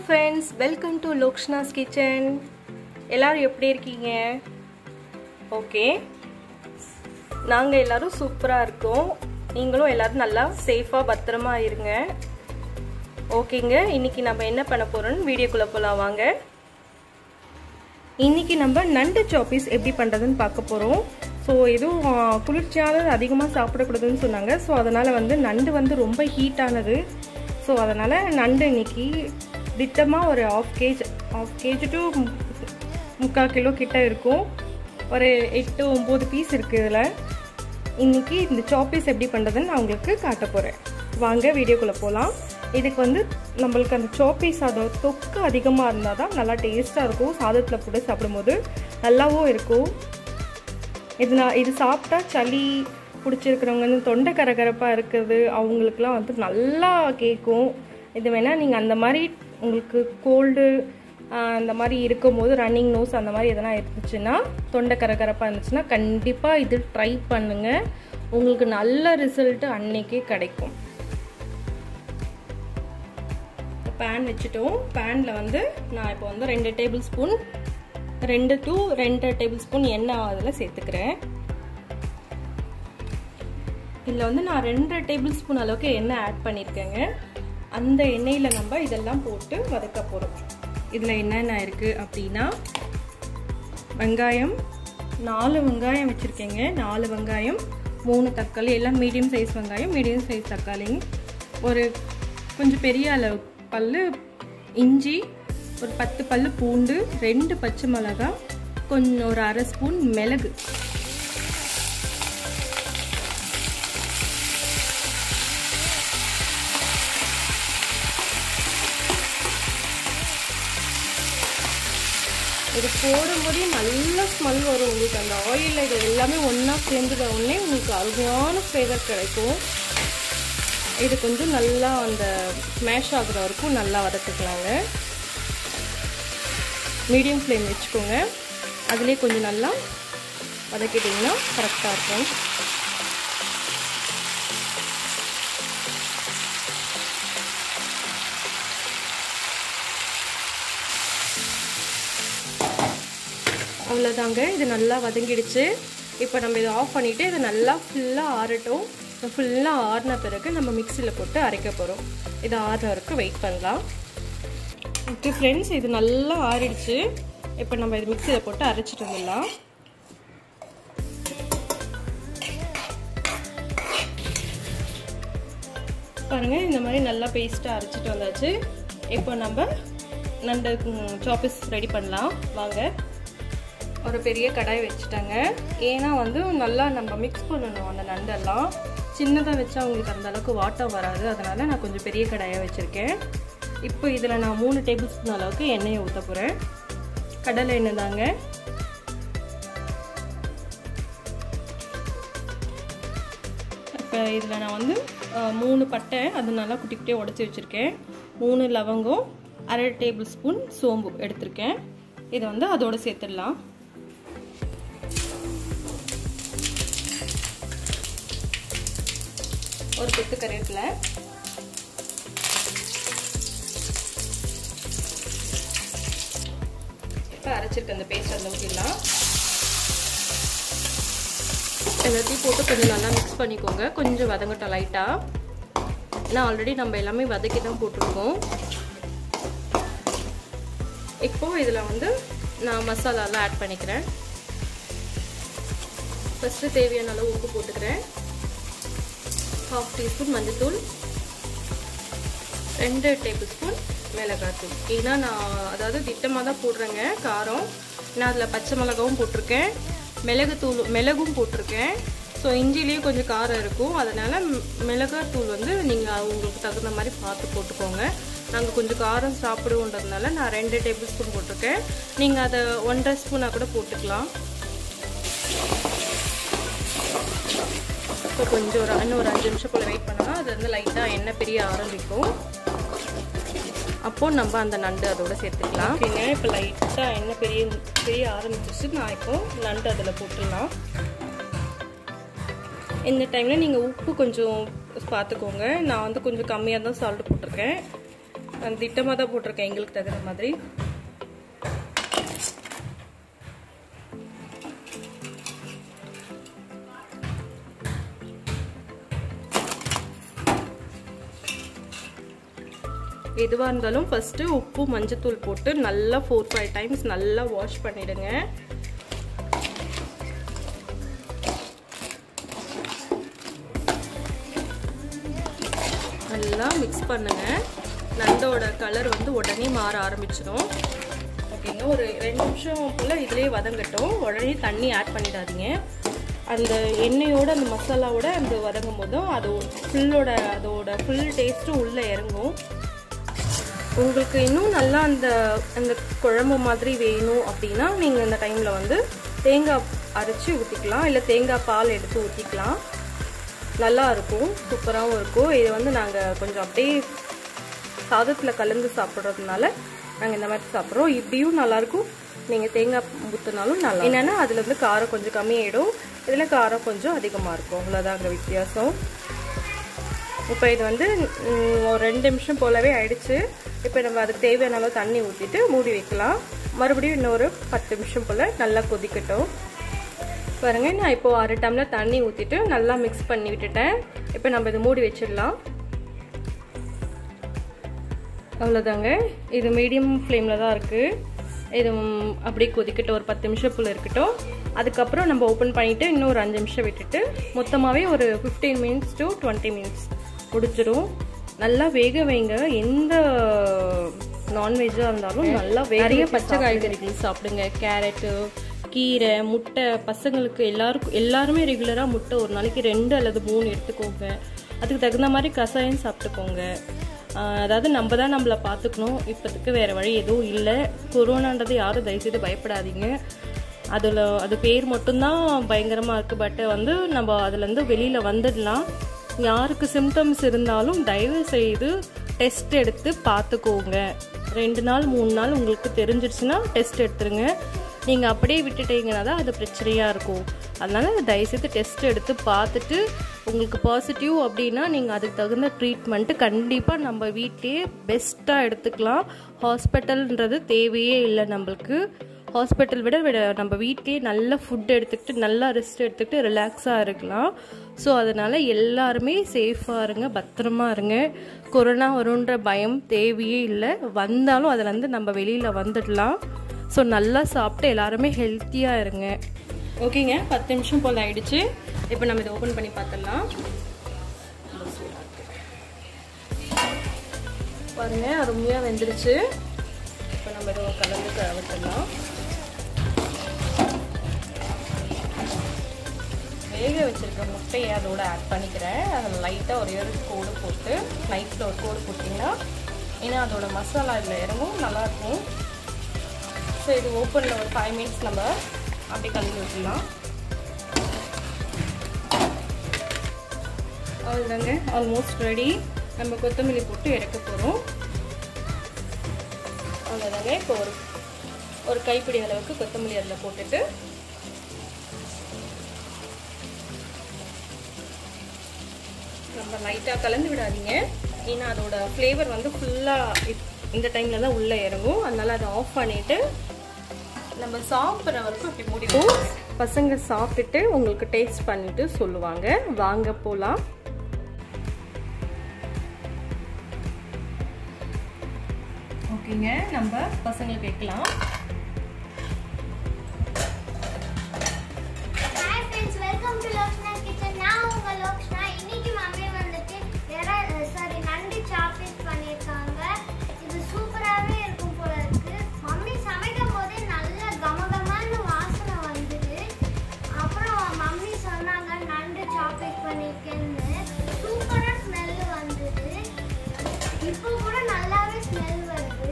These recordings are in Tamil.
friends welcome to Lokshna's kitchen எல்லாரும் எப்படி இருக்கீங்க ஓகே நாங்கள் எல்லாரும் சூப்பராக இருக்கோம் நீங்களும் எல்லாரும் நல்லா சேஃபாக பத்திரமா இருங்க ஓகேங்க இன்னைக்கு நம்ம என்ன பண்ண போகிறோம்னு வீடியோக்குள்ளே போகலாம் வாங்க இன்னைக்கு நம்ம நண்டு சாப்பீஸ் எப்படி பண்ணுறதுன்னு பார்க்க போகிறோம் ஸோ எதுவும் குளிர்ச்சியானது அதிகமாக சாப்பிடக்கூடாதுன்னு சொன்னாங்க ஸோ அதனால் வந்து நண்டு வந்து ரொம்ப ஹீட்டானது ஸோ அதனால் நண்டு இன்னைக்கு திட்டமாக ஒரு half kg half kg to முக்கால் கிலோ கிட்ட இருக்கும் ஒரு எட்டு ஒம்பது பீஸ் இருக்குது இதில் இன்றைக்கி இந்த சாப்பீஸ் எப்படி பண்ணுறதுன்னு நான் உங்களுக்கு காட்ட போகிறேன் வாங்க வீடியோக்குள்ளே போகலாம் இதுக்கு வந்து நம்மளுக்கு அந்த சாப்பீஸ் அதை தொக்கு அதிகமாக இருந்தால் தான் நல்லா டேஸ்ட்டாக இருக்கும் சாதத்தில் போட்டு சாப்பிடும்போது நல்லாவும் இருக்கும் இது நான் இது சாப்பிட்டா சளி பிடிச்சிருக்கிறவங்க வந்து தொண்டை கரகரப்பாக இருக்குது அவங்களுக்குலாம் வந்து நல்லா கேட்கும் இது வேணால் நீங்கள் அந்த மாதிரி உங்களுக்கு கோல்டு அந்த மாதிரி இருக்கும்போது ரன்னிங் நோஸ் அந்த மாதிரி எதனா இருந்துச்சுன்னா தொண்டை கரகரப்பாக இருந்துச்சுன்னா கண்டிப்பாக இது ட்ரை பண்ணுங்கள் உங்களுக்கு நல்ல ரிசல்ட்டு அன்னைக்கே கிடைக்கும் பேன் வச்சுட்டோம் பேனில் வந்து நான் இப்போ வந்து ரெண்டு டேபிள் ஸ்பூன் ரெண்டு டு ரெண்டு டேபிள் ஸ்பூன் எண்ணெய் அதில் சேர்த்துக்கிறேன் இதில் வந்து நான் ரெண்டு டேபிள் ஸ்பூன் அளவுக்கு எண்ணெய் ஆட் பண்ணியிருக்கேங்க அந்த எண்ணெயில் நம்ம இதெல்லாம் போட்டு வதக்க போகிறோம் இதில் என்னென்ன இருக்குது அப்படின்னா வெங்காயம் நாலு வெங்காயம் வச்சுருக்கேங்க நாலு வெங்காயம் மூணு தக்காளி எல்லாம் மீடியம் சைஸ் வெங்காயம் மீடியம் சைஸ் தக்காளி ஒரு கொஞ்சம் பெரிய அளவு பல் இஞ்சி ஒரு பத்து பல் பூண்டு ரெண்டு பச்சை மிளகாய் கொஞ்சம் ஒரு அரை ஸ்பூன் மிளகு இது போடும்போதே நல்ல ஸ்மெல் வரும் உங்களுக்கு அந்த ஆயிலில் இது எல்லாமே ஒன்றா சேர்ந்துட உடனே உங்களுக்கு அருமையான ஃப்ளேவர் கிடைக்கும் இது கொஞ்சம் நல்லா அந்த ஸ்மேஷ் ஆகுற வரைக்கும் நல்லா வதக்கிக்கலாங்க மீடியம் ஃப்ளேம் வச்சுக்கோங்க அதுலேயே கொஞ்சம் நல்லா வதக்கிட்டிங்கன்னா கரெக்டாக இருக்கும் அவ்வளோதாங்க இது நல்லா வதங்கிடுச்சு இப்போ நம்ம இதை ஆஃப் பண்ணிவிட்டு இதை நல்லா ஃபுல்லாக ஆறட்டும் ஃபுல்லாக ஆறின பிறகு நம்ம மிக்சியில் போட்டு அரைக்க போகிறோம் இது ஆறுற வரைக்கும் வெயிட் பண்ணலாம் ஓகே ஃப்ரெண்ட்ஸ் இது நல்லா ஆறிடுச்சு இப்போ நம்ம இது மிக்சியில் போட்டு அரைச்சிட்டு வந்துடலாம் பாருங்கள் இந்த மாதிரி நல்லா பேஸ்ட்டாக அரைச்சிட்டு வந்தாச்சு இப்போ நம்ம நண்டு சாப்பீஸ் ரெடி பண்ணலாம் வாங்க ஒரு பெரிய கடாய் வச்சுட்டாங்க ஏன்னா வந்து நல்லா நம்ம மிக்ஸ் பண்ணணும் அந்த நண்டெல்லாம் சின்னதாக வச்சா உங்களுக்கு அந்த அளவுக்கு வாட்டம் வராது அதனால் நான் கொஞ்சம் பெரிய கடாயாக வச்சுருக்கேன் இப்போ இதில் நான் மூணு டேபிள் ஸ்பூன் அளவுக்கு எண்ணெயை ஊற்ற போகிறேன் கடலை எண்ணெய் தாங்க இப்போ இதில் நான் வந்து மூணு பட்டை அது நல்லா குட்டி குட்டியாக உடச்சி வச்சுருக்கேன் மூணு லவங்கம் அரை டேபிள் ஸ்பூன் சோம்பு எடுத்திருக்கேன் இதை வந்து அதோடு சேர்த்துடலாம் ஒரு கொத்து கருவேப்பிலை இப்போ அரைச்சிருக்க அந்த பேஸ்ட் அதில் ஊற்றிடலாம் எல்லாத்தையும் போட்டு கொஞ்சம் நல்லா மிக்ஸ் பண்ணிக்கோங்க கொஞ்சம் வதங்கட்டும் லைட்டாக ஏன்னா ஆல்ரெடி நம்ம எல்லாமே வதக்கி தான் போட்டிருக்கோம் இப்போது இதில் வந்து நான் மசாலாலாம் ஆட் பண்ணிக்கிறேன் ஃபஸ்ட்டு தேவையான அளவு உப்பு போட்டுக்கிறேன் ஹாஃப் டீஸ்பூன் மஞ்சள்தூள் ரெண்டு டேபிள் ஸ்பூன் மிளகாத்தூள் ஏன்னா நான் அதாவது திட்டமாக தான் போடுறேங்க காரம் நான் அதில் பச்சை மிளகாவும் போட்டிருக்கேன் மிளகுத்தூள் மிளகும் போட்டிருக்கேன் ஸோ இஞ்சிலேயும் கொஞ்சம் காரம் இருக்கும் அதனால் மிளகாத்தூள் வந்து நீங்கள் உங்களுக்கு தகுந்த மாதிரி பார்த்து போட்டுக்கோங்க நாங்கள் கொஞ்சம் காரம் சாப்பிடுவோன்றதுனால நான் ரெண்டு டேபிள் ஸ்பூன் போட்டிருக்கேன் நீங்கள் அதை ஒன்றரை ஸ்பூனாக கூட போட்டுக்கலாம் இப்போ கொஞ்சம் ஒரு இன்னும் ஒரு அஞ்சு நிமிஷம் போல் வெயிட் பண்ணலாம் அது வந்து லைட்டாக எண்ணெய் பிரிய ஆரம்பிக்கும் அப்போது நம்ம அந்த நண்டு அதோட சேர்த்துக்கலாம் ஓகேங்க இப்போ லைட்டாக எண்ணெய் பெரிய பெரிய ஆரம்பிச்சிச்சு நான் இப்போ நண்டு அதில் போட்டுடலாம் இந்த டைமில் நீங்கள் உப்பு கொஞ்சம் பார்த்துக்கோங்க நான் வந்து கொஞ்சம் கம்மியாக தான் சால்ட்டு போட்டிருக்கேன் நான் திட்டமாக தான் போட்டிருக்கேன் எங்களுக்கு தகுந்த மாதிரி எதுவாக இருந்தாலும் ஃபஸ்ட்டு உப்பு மஞ்சத்தூள் போட்டு நல்லா ஃபோர் ஃபைவ் டைம்ஸ் நல்லா வாஷ் பண்ணிடுங்க நல்லா மிக்ஸ் பண்ணுங்க நண்டோட கலர் வந்து உடனே மாற ஆரம்பிச்சிடும் ஓகேங்க ஒரு ரெண்டு நிமிஷம் போல் இதிலே வதங்கட்டும் உடனே தண்ணி ஆட் பண்ணிடாதீங்க அந்த எண்ணெயோட அந்த மசாலாவோட அந்த வதங்கும் போதும் அது ஃபுல்லோட அதோட ஃபுல் டேஸ்ட்டும் உள்ளே இறங்கும் உங்களுக்கு இன்னும் நல்லா அந்த அந்த குழம்பு மாதிரி வேணும் அப்படின்னா நீங்கள் இந்த டைமில் வந்து தேங்காய் அரைச்சி ஊற்றிக்கலாம் இல்லை தேங்காய் பால் எடுத்து ஊற்றிக்கலாம் நல்லா இருக்கும் சூப்பராகவும் இருக்கும் இது வந்து நாங்கள் கொஞ்சம் அப்படியே சாதத்தில் கலந்து சாப்பிட்றதுனால நாங்கள் இந்த மாதிரி சாப்பிட்றோம் இப்படியும் நல்லாயிருக்கும் நீங்கள் தேங்காய் ஊற்றினாலும் நல்லா என்னென்னா அதில் வந்து காரம் கொஞ்சம் கம்மியாயிடும் இதில் காரம் கொஞ்சம் அதிகமாக இருக்கும் அவ்வளோதாங்க வித்தியாசம் இப்போ இது வந்து ஒரு ரெண்டு நிமிஷம் போலவே ஆயிடுச்சு இப்போ நம்ம அதுக்கு தேவையான அளவு தண்ணி ஊற்றிட்டு மூடி வைக்கலாம் மறுபடியும் இன்னொரு பத்து நிமிஷம் போல் நல்லா கொதிக்கட்டும் பாருங்க நான் இப்போ அரை டம்ளர் தண்ணி ஊற்றிட்டு நல்லா மிக்ஸ் பண்ணி விட்டுட்டேன் இப்போ நம்ம இதை மூடி வச்சிடலாம் அவ்வளோதாங்க இது மீடியம் ஃப்ளேமில் தான் இருக்குது இது அப்படியே கொதிக்கட்டும் ஒரு பத்து நிமிஷம் போல் இருக்கட்டும் அதுக்கப்புறம் நம்ம ஓப்பன் பண்ணிவிட்டு இன்னும் ஒரு அஞ்சு நிமிஷம் விட்டுட்டு மொத்தமாகவே ஒரு fifteen minutes to twenty minutes முடிச்சிடும் நல்லா வேக வைங்க எந்த நான்வெஜ்ஜாக இருந்தாலும் நல்லா வேக நிறைய பச்சை காய்கறிகள் சாப்பிடுங்க கேரட்டு கீரை முட்டை பசங்களுக்கு எல்லாருக்கும் எல்லாருமே ரெகுலராக முட்டை ஒரு நாளைக்கு ரெண்டு அல்லது மூணு எடுத்துக்கோங்க அதுக்கு தகுந்த மாதிரி கஷாயம் சாப்பிட்டுக்கோங்க அதாவது நம்ம தான் நம்மளை பார்த்துக்கணும் இப்போதுக்கு வேறு வழி எதுவும் இல்லை கொரோனான்றது யாரும் தயவுசெய்து பயப்படாதீங்க அதில் அது பேர் மட்டும்தான் பயங்கரமாக இருக்குது பட் வந்து நம்ம அதுலேருந்து வெளியில் வந்துடலாம் யாருக்கு சிம்டம்ஸ் இருந்தாலும் தயவு செய்து டெஸ்ட் எடுத்து பார்த்துக்கோங்க ரெண்டு நாள் மூணு நாள் உங்களுக்கு தெரிஞ்சிடுச்சுன்னா டெஸ்ட் எடுத்துருங்க நீங்கள் அப்படியே விட்டுட்டீங்கன்னா தான் அது பிரச்சனையாக இருக்கும் அதனால் தயவுசெய்து டெஸ்ட் எடுத்து பார்த்துட்டு உங்களுக்கு பாசிட்டிவ் அப்படின்னா நீங்கள் அதுக்கு தகுந்த ட்ரீட்மெண்ட்டு கண்டிப்பாக நம்ம வீட்லேயே பெஸ்ட்டாக எடுத்துக்கலாம் ஹாஸ்பிட்டல்ன்றது தேவையே இல்லை நம்மளுக்கு ஹாஸ்பிட்டல் விட விட நம்ம வீட்லேயே நல்ல ஃபுட் எடுத்துக்கிட்டு நல்லா ரெஸ்ட் எடுத்துக்கிட்டு ரிலாக்ஸாக இருக்கலாம் ஸோ அதனால் எல்லாருமே சேஃபாக இருங்க பத்திரமா இருங்க கொரோனா வரும்ன்ற பயம் தேவையே இல்லை வந்தாலும் அதுலேருந்து நம்ம வெளியில் வந்துடலாம் ஸோ நல்லா சாப்பிட்டு எல்லாருமே ஹெல்த்தியாக இருங்க ஓகேங்க பத்து நிமிஷம் போல் ஆயிடுச்சு இப்போ நம்ம இதை ஓப்பன் பண்ணி பார்த்துடலாம் பாருங்க அருமையாக வெந்துருச்சு இப்போ நம்ம இதை கலந்து விட்டுடலாம் வேக வச்சிருக்க முட்டையை அதோட ஆட் பண்ணிக்கிறேன் அதில் லைட்டாக ஒரே ஒரு கோடு போட்டு நைட்டில் ஒரு கோடு போட்டிங்கன்னா ஏன்னா அதோட மசாலா இதில் இறங்கும் நல்லாயிருக்கும் ஸோ இது ஓப்பனில் ஒரு ஃபைவ் மினிட்ஸ் நம்ம அப்படியே கலந்து விட்டுடலாம் அவ்வளோதாங்க ஆல்மோஸ்ட் ரெடி நம்ம கொத்தமல்லி போட்டு இறக்க போகிறோம் அவ்வளோதாங்க இப்போ ஒரு ஒரு கைப்பிடி அளவுக்கு கொத்தமல்லி அதில் போட்டுட்டு நம்ம லைட்டாக கலந்து விடாதீங்க ஏன்னா அதோட ஃப்ளேவர் வந்து ஃபுல்லாக இந்த டைமில் தான் உள்ளே இறங்கும் அதனால் அதை ஆஃப் பண்ணிவிட்டு நம்ம சாப்பிட்ற வரைக்கும் இப்படி முடிவோம் பசங்க சாப்பிட்டுட்டு உங்களுக்கு டேஸ்ட் பண்ணிட்டு சொல்லுவாங்க வாங்க போகலாம் ஓகேங்க நம்ம பசங்களுக்கு வைக்கலாம் hi friends welcome to Lokna kitchen நான் உங்க லோக்னா இன்னைக்கு மம்மி வந்துட்டு சாரி நண்டு சாப்பிட் பண்ணியிருக்காங்க இது சூப்பராகவே இருக்கும் போல இருக்கு மம்மி சமைக்கும் போதே நல்ல கமகமான வாசனை வந்தது அப்புறம் மம்மி சொன்னாங்க நண்டு சாப்பிட் பண்ணியிருக்கேன்னு சூப்பராக ஸ்மெல் வந்தது இப்போ கூட நல்லாவே ஸ்மெல் வருது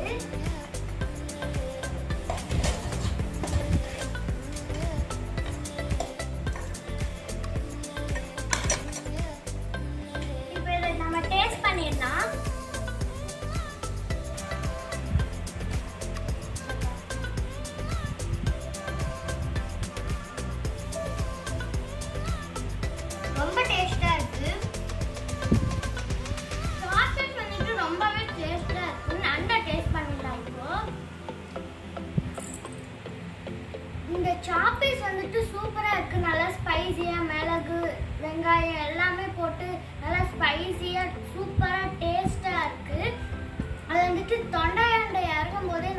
இந்த சாப்பீஸ் வந்துட்டு சூப்பரா இருக்கு நல்லா ஸ்பைசியா மிளகு வெங்காயம் எல்லாமே போட்டு நல்லா ஸ்பைசியா சூப்பரா டேஸ்டா இருக்கு அது வந்துட்டு தொண்டையாண்டை இறங்கும் போதே